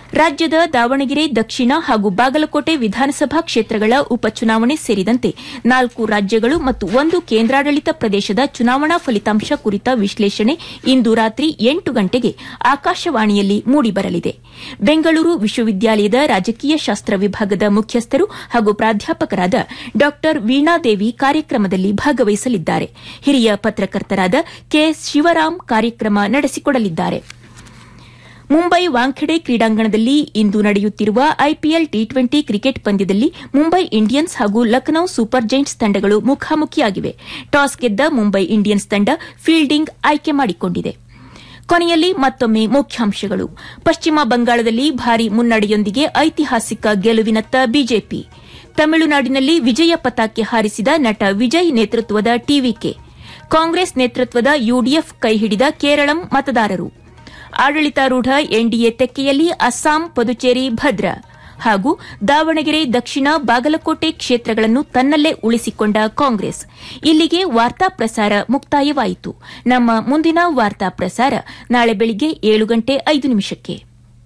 ರಾಜ್ಯದ ದಾವಣಗೆರೆ ದಕ್ಷಿಣ ಹಾಗೂ ಬಾಗಲಕೋಟೆ ವಿಧಾನಸಭಾ ಕ್ಷೇತ್ರಗಳ ಉಪಚುನಾವಣೆ ಸೇರಿದಂತೆ ನಾಲ್ಕು ರಾಜ್ಯಗಳು ಮತ್ತು ಒಂದು ಕೇಂದ್ರಾಡಳಿತ ಪ್ರದೇಶದ ಚುನಾವಣಾ ಫಲಿತಾಂಶ ಕುರಿತ ವಿಶ್ಲೇಷಣೆ ಇಂದು ರಾತ್ರಿ ಎಂಟು ಗಂಟೆಗೆ ಆಕಾಶವಾಣಿಯಲ್ಲಿ ಮೂಡಿಬರಲಿದೆ ಬೆಂಗಳೂರು ವಿಶ್ವವಿದ್ಯಾಲಯದ ರಾಜಕೀಯ ಶಾಸ್ತ್ರ ವಿಭಾಗದ ಮುಖ್ಯಸ್ಥರು ಹಾಗೂ ಪ್ರಾಧ್ಯಾಪಕರಾದ ಡಾ ವೀಣಾದೇವಿ ಕಾರ್ಯಕ್ರಮದಲ್ಲಿ ಭಾಗವಹಿಸಲಿದ್ದಾರೆ ಹಿರಿಯ ಪತ್ರಕರ್ತರಾದ ಕೆಎಸ್ ಶಿವರಾಮ್ ಕಾರ್ಯಕ್ರಮ ನಡೆಸಿಕೊಡಲಿದ್ದಾರೆ ಮುಂಬೈ ವಾಂಖೆಡೆ ಕ್ರೀಡಾಂಗಣದಲ್ಲಿ ಇಂದು ನಡೆಯುತ್ತಿರುವ ಐಪಿಎಲ್ ಟಿ ಟ್ವೆಂಟಿ ಕ್ರಿಕೆಟ್ ಪಂದ್ಯದಲ್ಲಿ ಮುಂಬೈ ಇಂಡಿಯನ್ಸ್ ಹಾಗೂ ಲಖನೌ ಸೂಪರ್ ಜೈಂಟ್ಸ್ ತಂಡಗಳು ಮುಖಾಮುಖಿಯಾಗಿವೆ ಟಾಸ್ ಗೆದ್ದ ಮುಂಬೈ ಇಂಡಿಯನ್ಸ್ ತಂಡ ಫೀಲ್ಡಿಂಗ್ ಆಯ್ಕೆ ಮಾಡಿಕೊಂಡಿದೆ ಕೊನೆಯಲ್ಲಿ ಮತ್ತೊಮ್ಮೆ ಮುಖ್ಯಾಂಶಗಳು ಪಶ್ಚಿಮ ಬಂಗಾಳದಲ್ಲಿ ಭಾರಿ ಮುನ್ನಡೆಯೊಂದಿಗೆ ಐತಿಹಾಸಿಕ ಗೆಲುವಿನತ್ತ ಬಿಜೆಪಿ ತಮಿಳುನಾಡಿನಲ್ಲಿ ವಿಜಯ ಪತಾಕೆ ಹಾರಿಸಿದ ನಟ ವಿಜಯ್ ನೇತೃತ್ವದ ಟಿವಿಕೆ ಕಾಂಗ್ರೆಸ್ ನೇತೃತ್ವದ ಯುಡಿಎಫ್ ಕೈಹಿಡಿದ ಕೇರಳಂ ಮತದಾರರು ಆಡಳಿತಾರೂಢ ಎನ್ಡಿಎ ತೆಕ್ಕೆಯಲ್ಲಿ ಅಸ್ಸಾಂ ಪುದುಚೇರಿ ಭದ್ರ ಹಾಗೂ ದಾವಣಗೆರೆ ದಕ್ಷಿಣ ಬಾಗಲಕೋಟೆ ಕ್ಷೇತ್ರಗಳನ್ನು ತನ್ನಲ್ಲೇ ಉಳಿಸಿಕೊಂಡ ಕಾಂಗ್ರೆಸ್ ಇಲ್ಲಿಗೆ ವಾರ್ತಾ ಪ್ರಸಾರ ಮುಕ್ತಾಯವಾಯಿತು ನಮ್ಮ ಮುಂದಿನ ವಾರ್ತಾ ಪ್ರಸಾರ ನಾಳೆ ಬೆಳಿಗ್ಗೆ ಏಳು ಗಂಟೆ ಐದು ನಿಮಿಷಕ್ಕೆ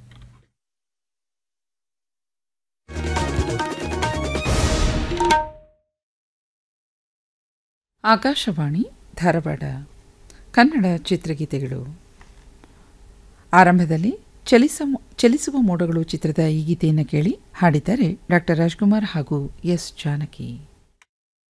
ಆಕಾಶವಾಣಿ ಧಾರವಾಡ ಕನ್ನಡ ಚಿತ್ರಗೀತೆಗಳು ಆರಂಭದಲ್ಲಿ ಚಲಿಸ ಚಲಿಸುವ ಮೋಡಗಳು ಚಿತ್ರದ ಈ ಗೀತೆಯನ್ನು ಕೇಳಿ ಹಾಡಿದ್ದಾರೆ ಡಾಕ್ಟರ್ ರಾಜ್ಕುಮಾರ್ ಹಾಗೂ ಎಸ್ ಜಾನಕಿ